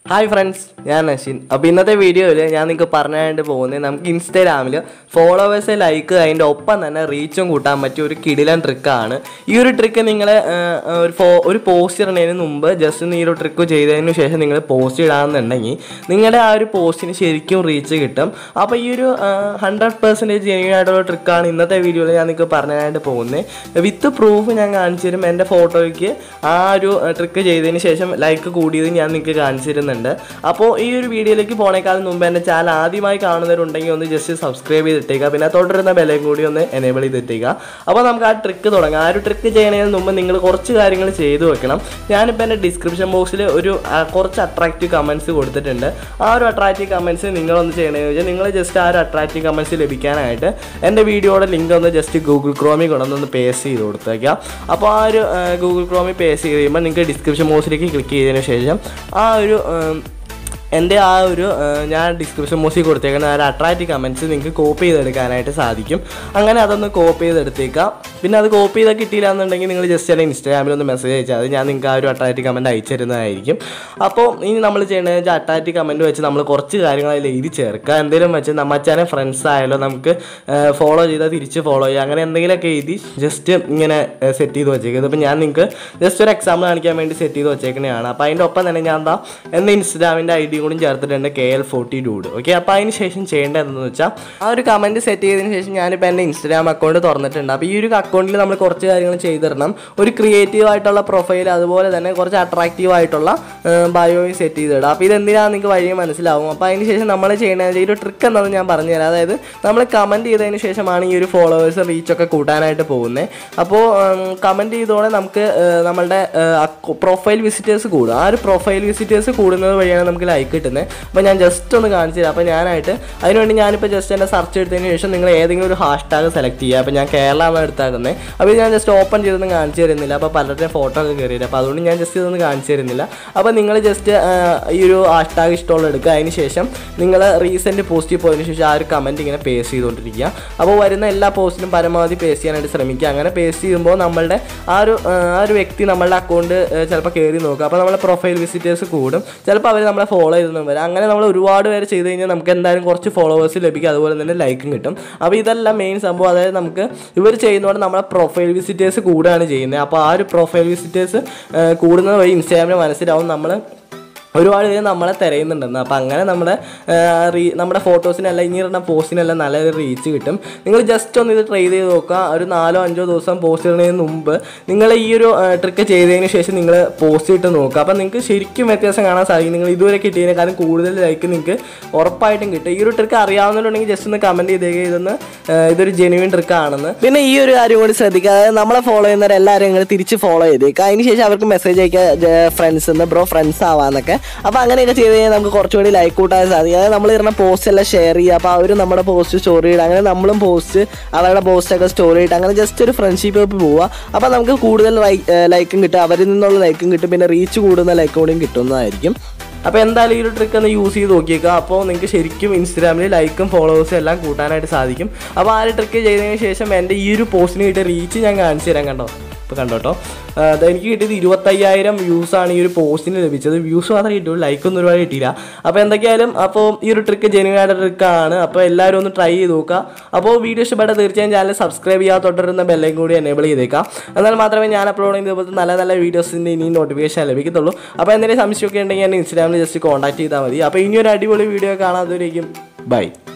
hi friends ഞാൻ നശീൻ അപ്പോൾ ഇന്നത്തെ വീഡിയോയിൽ ഞാൻ നിങ്ങൾക്ക് പറഞ്ഞായിട്ട് പോകുന്നത് നമുക്ക് ഇൻസ്റ്റാഗ്രാമിൽ ഫോളോവേഴ്സ് ലൈക്ക് അതിൻ്റെ ഒപ്പം തന്നെ റീച്ചും കൂട്ടാൻ പറ്റിയ ഒരു കിടിലൻ ട്രിക്കാണ് ഈ ഒരു ട്രിക്ക് നിങ്ങൾ ഒരു ഫോ ഒരു പോസ്റ്റ് ഇടുന്നതിന് മുമ്പ് ജസ്റ്റ് ഈ ഒരു ട്രിക്ക് ചെയ്തതിന് ശേഷം നിങ്ങൾ പോസ്റ്റ് ഇടാമെന്നുണ്ടെങ്കിൽ നിങ്ങളുടെ ആ ഒരു പോസ്റ്റിന് ശരിക്കും റീച്ച് കിട്ടും അപ്പോൾ ഈ ഒരു ഹൺഡ്രഡ് പെർസെൻറ്റേജ് ജെന്യൂൻ ആയിട്ടുള്ള ട്രിക്കാണ് ഇന്നത്തെ വീഡിയോയിൽ ഞാൻ നിങ്ങൾക്ക് പറഞ്ഞായിട്ട് പോകുന്നത് വിത്ത് പ്രൂഫ് ഞാൻ കാണിച്ചു തരും എൻ്റെ ഫോട്ടോയ്ക്ക് ആ ഒരു ട്രിക്ക് ചെയ്തതിന് ശേഷം ലൈക്ക് കൂടിയത് ഞാൻ നിങ്ങൾക്ക് കാണിച്ചു തരുന്നുണ്ട് അപ്പോൾ ഈ ഒരു വീഡിയോയിലേക്ക് പോണേക്കാളും മുമ്പ് എൻ്റെ ചാനൽ ആദ്യമായി കാണുന്നവരുണ്ടെങ്കിൽ ഒന്ന് ജസ്റ്റ് സബ്സ്ക്രൈബ് ചെയ്തിട്ടേക്കുക പിന്നെ തൊട്ടിരുന്ന ബെലയും കൂടി ഒന്ന് എനേബിൾ ചെയ്തിട്ടേക്കുക അപ്പോൾ നമുക്ക് ആ ട്രിക്ക് തുടങ്ങാം ആ ഒരു ട്രിക്ക് ചെയ്യുന്നതിന് മുമ്പ് നിങ്ങൾ കുറച്ച് കാര്യങ്ങൾ ചെയ്തു വെക്കണം ഞാനിപ്പോൾ എൻ്റെ ഡിസ്ക്രിപ്ഷൻ ബോക്സിൽ ഒരു ആ, കുറച്ച് അട്രാക്റ്റീവ് കമൻറ്റ്സ് കൊടുത്തിട്ടുണ്ട് ആ ഒരു അട്രാക്റ്റീവ് കമൻറ്റ്സ് നിങ്ങളൊന്ന് ചെയ്യണമെന്ന് വെച്ചാൽ നിങ്ങൾ ജസ്റ്റ് ആ ഒരു അട്രാക്റ്റീവ് കമൻറ്റ്സ് ലഭിക്കാനായിട്ട് എൻ്റെ വീഡിയോയുടെ ലിങ്ക് ഒന്ന് ജസ്റ്റ് ഗൂഗിൾ ക്രോമിൽ കൊണ്ടൊന്ന് പേസ്റ്റ് ചെയ്ത് കൊടുത്തേക്കാം അപ്പോൾ ആ ഒരു ഗൂഗിൾ ക്രോമിൽ പേസ്റ്റ് ചെയ്ത് കഴിയുമ്പോൾ നിങ്ങൾക്ക് ഡിസ്ക്രിപ്ഷൻ ബോക്സിലേക്ക് ക്ലിക്ക് ചെയ്തതിന് ശേഷം ആ ഒരു ഉം, എൻ്റെ ആ ഒരു ആ, ഞാൻ ഡിസ്ക്രിപ്ഷൻ ബോക്സിൽ കൊടുത്തേക്കുന്ന ആ ഒരു അട്രാക്റ്റീവ് കമൻറ്റ്സ് നിങ്ങൾക്ക് കോപ്പി ചെയ്തെടുക്കാനായിട്ട് സാധിക്കും അങ്ങനെ അതൊന്ന് കോപ്പി ചെയ്തെടുത്തേക്കാം പിന്നെ അത് കോപ്പി ചെയ്താൽ കിട്ടിയില്ല എന്നുണ്ടെങ്കിൽ നിങ്ങൾ ജസ്റ്റ് എൻ്റെ ഇൻസ്റ്റാഗ്രാമിൽ ഒന്ന് മെസ്സേജ് അയച്ചാൽ മതി ഞാൻ നിങ്ങൾക്ക് ആ ഒരു അട്രാക്റ്റീവ് കമൻറ്റ് അയച്ചു തരുന്നതായിരിക്കും അപ്പോൾ ഇനി നമ്മൾ ചെയ്യേണ്ടത് വെച്ചാൽ അട്രാക്റ്റീവ് കമൻറ്റ് വെച്ച് നമ്മൾ കുറച്ച് കാര്യങ്ങൾ അതിൽ എഴുതി ചേർക്കുക എന്തെങ്കിലും വെച്ച് നമ്മച്ചാനെ ഫ്രണ്ട്സ് ആയാലോ നമുക്ക് ഫോളോ ചെയ്താൽ തിരിച്ച് ഫോളോ ചെയ്യുക അങ്ങനെ എന്തെങ്കിലുമൊക്കെ എഴുതി ജസ്റ്റ് ഇങ്ങനെ സെറ്റ് ചെയ്ത് വെച്ചേക്കുന്നത് ഇപ്പോൾ ഞാൻ നിങ്ങൾക്ക് ജസ്റ്റ് ഒരു എക്സാമ്പിൾ കാണിക്കാൻ വേണ്ടി സെറ്റ് ചെയ്ത് വെച്ചേക്കുന്നതാണ് അപ്പോൾ അതിൻ്റെ ഒപ്പം തന്നെ ഞാൻ എന്താ എൻ്റെ ഇൻസ്റ്റാഗ്രാമിൻ്റെ ഐ ഡി കൂടി ചേർത്തിട്ടുണ്ട് K L forty dude okay അപ്പോൾ അതിന് ശേഷം ചെയ്യേണ്ടത് എന്തെന്ന് വെച്ചാൽ ആ ഒരു കമൻറ്റ് സെറ്റ് ചെയ്തതിന് ശേഷം ഞാനിപ്പോൾ എൻ്റെ ഇൻസ്റ്റാഗ്രാം അക്കൗണ്ട് തുറന്നിട്ടുണ്ട് അപ്പോൾ ഈ ഒരു അക്കൗണ്ടിൽ നമ്മൾ കുറച്ച് കാര്യങ്ങൾ ചെയ്തിടണം ഒരു ക്രിയേറ്റീവ് ആയിട്ടുള്ള പ്രൊഫൈൽ അതുപോലെ തന്നെ കുറച്ച് അട്രാക്റ്റീവ് ആയിട്ടുള്ള ബയോയും സെറ്റ് ചെയ്തിടാം അപ്പോൾ ഇതെന്തിനാണെന്ന് നിങ്ങൾക്ക് വഴിയെ മനസ്സിലാവും അപ്പോൾ അതിന് ശേഷം നമ്മൾ ചെയ്യേണ്ടത് ഈ ഒരു ട്രിക്ക് എന്താണെന്ന് ഞാൻ പറഞ്ഞുതരാം അതായത് നമ്മൾ കമൻറ്റ് ചെയ്തതിന് ശേഷമാണ് ഈ ഒരു ഫോളോവേഴ്സ് റീച്ചൊക്കെ കൂട്ടാനായിട്ട് പോകുന്നത് അപ്പോൾ കമൻറ്റ് ചെയ്തോടെ നമുക്ക് ഏഹ്, നമ്മളുടെ പ്രൊഫൈൽ വിസിറ്റേഴ്സ് കൂടും ആ ഒരു പ്രൊഫൈൽ വിസിറ്റേഴ്സ് കൂടുന്നത് വഴിയാണ് നമുക്ക് ലൈക്ക് കിട്ടുന്നത് അപ്പോൾ ഞാൻ ജസ്റ്റ് ഒന്ന് കാണിച്ചു തരാം അപ്പോൾ ഞാനായിട്ട് അതിനുവേണ്ടി ഞാനിപ്പോൾ ജസ്റ്റ് എൻ്റെ സെർച്ച് എടുത്തതിന് ശേഷം നിങ്ങൾ ഏതെങ്കിലും ഒരു ഹാഷ് ടാഗ് സെലക്ട് ചെയ്യുക അപ്പോൾ ഞാൻ കേരള എന്നാണ് എടുത്താക്കുന്നത് അപ്പോൾ ഇത് ഞാൻ ജസ്റ്റ് ഓപ്പൺ ചെയ്തൊന്നും കാണിച്ചു തരുന്നില്ല അപ്പോൾ പലരുടെയും ഫോട്ടോ ഒക്കെ കയറിയിട്ട് അപ്പോൾ അതുകൊണ്ട് ഞാൻ ജസ്റ്റ് ഇതൊന്നും കാണിച്ചു തരുന്നില്ല അപ്പോൾ നിങ്ങൾ ജസ്റ്റ് ഈ ഒരു ഹാഷ് ടാഗ് ഇഷ്ടമുള്ള എടുക്കുക അതിന് ശേഷം നിങ്ങൾ റീസെൻറ്റ് പോസ്റ്റിൽ പോയതിന് ശേഷം ആ ഒരു കമൻറ്റ് ഇങ്ങനെ പേസ്റ്റ് ചെയ്തുകൊണ്ടിരിക്കുക അപ്പോൾ വരുന്ന എല്ലാ പോസ്റ്റിനും പരമാവധി പേസ്റ്റ് ചെയ്യാനായിട്ട് ശ്രമിക്കുക അങ്ങനെ പേസ്റ്റ് ചെയ്യുമ്പോൾ നമ്മളുടെ ആ ഒരു ആ, ആ ഒരു വ്യക്തി നമ്മളുടെ അക്കൗണ്ട് ചിലപ്പോൾ കയറി നോക്കുക അപ്പോൾ നമ്മളെ പ്രൊഫൈൽ വിസിറ്റേഴ്സ് കൂടും ചിലപ്പോൾ അവർ നമ്മളെ ഫോളോ ചെയ്തൊന്നും വരാം അങ്ങനെ നമ്മൾ ഒരുപാട് പേര് ചെയ്ത് കഴിഞ്ഞാൽ നമുക്ക് എന്തായാലും കുറച്ച് ഫോളോവേഴ്സ് ലഭിക്കും അതുപോലെ തന്നെ ലൈക്കും കിട്ടും അപ്പോൾ ഇതെല്ലാം മെയിൻ സംഭവം അതായത് നമുക്ക് ഇവർ ചെയ്യുന്നതുകൊണ്ട് നമ്മളെ പ്രൊഫൈൽ വിസിറ്റേഴ്സ് കൂടുകയാണ് ചെയ്യുന്നത് അപ്പോൾ ആ ഒരു പ്രൊഫൈൽ വിസിറ്റേഴ്സ് കൂടുന്നത് വഴി ഇൻസ്റ്റാഗ്രാമിൽ മനസ്സിലാവും നമ്മൾ ഒരുപാട് പേര് നമ്മളെ തിരയുന്നുണ്ടെന്ന് അപ്പോൾ അങ്ങനെ നമ്മുടെ ആ, റീ നമ്മുടെ ഫോട്ടോസിനെല്ലാം ഇനി ഇടുന്ന പോസ്റ്റിനെല്ലാം നല്ല റീച്ച് കിട്ടും നിങ്ങൾ ജസ്റ്റ് ഒന്ന് ഇത് ട്രൈ ചെയ്ത് നോക്കുക ഒരു നാലോ അഞ്ചോ ദിവസം പോസ്റ്റ് ഇടുന്നതിന് മുമ്പ് നിങ്ങൾ ഈ ഒരു ട്രിക്ക് ചെയ്തതിന് ശേഷം നിങ്ങൾ പോസ്റ്റ് ഇട്ട് നോക്കുക അപ്പോൾ നിങ്ങൾക്ക് ശരിക്കും വ്യത്യാസം കാണാൻ സാധിക്കും നിങ്ങൾ ഇതുവരെ കിട്ടിയതിനേക്കാളും കൂടുതൽ ലൈക്ക് നിങ്ങൾക്ക് ഉറപ്പായിട്ടും കിട്ടും ഈ ഒരു ട്രിക്ക് അറിയാവുന്നവരുണ്ടെങ്കിൽ ജസ്റ്റ് ഒന്ന് കമൻറ്റ് ചെയ്തേക്കുക ഇതൊന്ന് ആ, ഇതൊരു ജെനുവിൻ ട്രിക്ക് ആണെന്ന് പിന്നെ ഈ ഒരു കാര്യം കൂടി ശ്രദ്ധിക്കുക അതായത് നമ്മളെ ഫോളോ ചെയ്യുന്നവരെല്ലാവരും നിങ്ങൾ തിരിച്ച് ഫോളോ ചെയ്തേക്കുക അതിന് ശേഷം അവർക്ക് മെസ്സേജ് അയക്കുക ഫ്രണ്ട്സ് എന്ന് ബ്രോ ഫ്രണ്ട്സ് ആവാന്നൊക്കെ അപ്പോൾ അങ്ങനെയൊക്കെ ചെയ്ത് കഴിഞ്ഞാൽ നമുക്ക് കുറച്ചുകൂടി ലൈക്ക് കൂട്ടാൻ സാധിക്കും അതായത് നമ്മൾ ഇടുന്ന പോസ്റ്റ് എല്ലാം ഷെയർ ചെയ്യുക അപ്പോൾ അവർ നമ്മുടെ പോസ്റ്റ് സ്റ്റോറി ഇടുക അങ്ങനെ നമ്മളും പോസ്റ്റ് അവരുടെ പോസ്റ്റൊക്കെ സ്റ്റോറി ഇട്ട് അങ്ങനെ ജസ്റ്റ് ഒരു ഫ്രണ്ട്ഷിപ്പ് പോവുക അപ്പോൾ നമുക്ക് കൂടുതൽ ലൈക്കും കിട്ടും അവരിൽ നിന്നുള്ള ലൈക്കും കിട്ടും പിന്നെ റീച്ച് കൂടുന്ന ലൈക്കും കൂടിയും കിട്ടുന്നതായിരിക്കും അപ്പോൾ എന്തായാലും ഈ ഒരു ട്രിക്ക് ഒന്ന് യൂസ് ചെയ്ത് നോക്കിയേക്കുക അപ്പോൾ നിങ്ങൾക്ക് ശരിക്കും ഇൻസ്റ്റാഗ്രാമിൽ ലൈക്കും ഫോളോവേഴ്സും എല്ലാം കൂട്ടാനായിട്ട് സാധിക്കും അപ്പോൾ ആ ഒരു ട്രിക്ക് ചെയ്തതിന് ശേഷം എൻ്റെ ഈ ഒരു പോസ്റ്റിന് കിട്ടിയ റീച്ച് ഞാൻ കാണിച്ചു തരാം കണ്ടോ ഇപ്പോൾ കണ്ടോ കേട്ടോ ആ, അത് എനിക്ക് കിട്ടിയത് ഇരുപത്തയ്യായിരം വ്യൂസാണ് ഈ ഒരു പോസ്റ്റിന് ലഭിച്ചത് വ്യൂസ് മാത്രമേ കിട്ടുള്ളൂ ലൈക്കൊന്നും ഒരുപാട് കിട്ടിയില്ല അപ്പോൾ എന്തൊക്കെയായാലും അപ്പോൾ ഈ ഒരു ട്രിക്ക് ജെനുവൻ ആയിട്ട് ട്രിക്കാണ് അപ്പോൾ എല്ലാവരും ഒന്ന് ട്രൈ ചെയ്ത് നോക്കുക അപ്പോൾ വീഡിയോ ഇഷ്ടപ്പെട്ട തീർച്ചയായും ചാനൽ സബ്സ്ക്രൈബ് ചെയ്യാൻ തൊട്ടിരുന്ന ബെല്ലയും കൂടി എനേബിൾ ചെയ്തേക്കാം എന്നാൽ മാത്രമേ ഞാൻ അപ്ലോഡ് ചെയ്യുന്ന ഇതുപോലത്തെ നല്ല നല്ല വീഡിയോസിൻ്റെ ഇനി നോട്ടിഫിക്കേഷൻ ലഭിക്കത്തുള്ളൂ അപ്പോൾ എന്തെങ്കിലും സംശയമൊക്കെ ഉണ്ടെങ്കിൽ എന്നെ ഇൻസ്റ്റാഗ്രാമിൽ ജസ്റ്റ് കോൺടാക്ട് ചെയ്താൽ മതി അപ്പോൾ ഇനി ഒരു അടിപൊളി വീഡിയോ കാണാൻ അതുവരേക്കും ബൈ